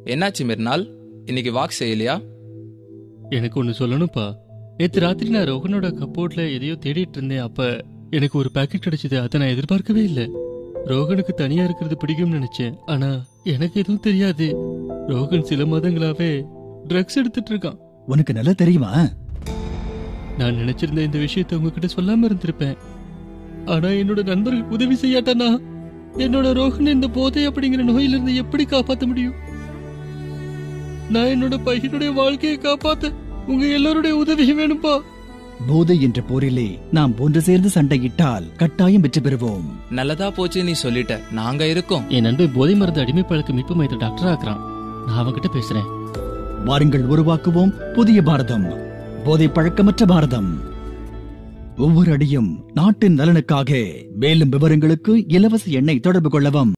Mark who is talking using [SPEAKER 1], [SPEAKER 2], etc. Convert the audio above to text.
[SPEAKER 1] என்னாச்சு மிர்னால் இன்னைக்கு வாக் செய்யலையா
[SPEAKER 2] எனக்கு ஒன்னு சொல்லணும்ப்பா நேத்து ராத்திரி நான் ரோகனோட கப்போர்ட்ல எதையோ தேடிட்டு இருந்தேன் அப்ப எனக்கு ஒரு பாக்கெட் கிடைச்சது அதை நான் எதிர்பார்க்கவே இல்லை ரோகனுக்கு தனியா இருக்கிறது பிடிக்கும்னு நினைச்சேன் ஆனா எனக்கு எதுவும் தெரியாது ரோகன் சில மாதங்களாவே ட்ரக்ஸ் எடுத்துட்டு இருக்கான்
[SPEAKER 3] உனக்கு நல்லா தெரியுமா
[SPEAKER 2] நான் நினைச்சிருந்த இந்த விஷயத்தை உங்ககிட்ட சொல்லாம இருந்திருப்பேன் ஆனா என்னோட நண்பர்கள் உதவி செய்யாட்டானா என்னோட ரோகன் இந்த போதை அப்படிங்கிற நோயிலிருந்து எப்படி காப்பாத்த முடியும் நான் என்னோட பையனுடைய வாழ்க்கையை காப்பாத்த உங்க எல்லாருடைய உதவி வேணும்பா
[SPEAKER 3] போதை என்ற போரிலே நாம் ஒன்று சேர்ந்து சண்டையிட்டால் கட்டாயம் வெற்றி பெறுவோம்
[SPEAKER 1] நல்லதா போச்சு நீ சொல்லிட்ட நாங்க இருக்கோம்
[SPEAKER 2] என் நண்பன் போதை மருந்து அடிமை பழக்க மீட்பு மையத்தை டாக்டர் ஆக்குறான் நான் அவன்கிட்ட பேசுறேன்
[SPEAKER 3] வாருங்கள் உருவாக்குவோம் புதிய பாரதம் போதை பழக்கமற்ற பாரதம் ஒவ்வொரு அடியும் நாட்டின் நலனுக்காக மேலும் விவரங்களுக்கு இலவச எண்ணை தொடர்பு கொள்ளவும்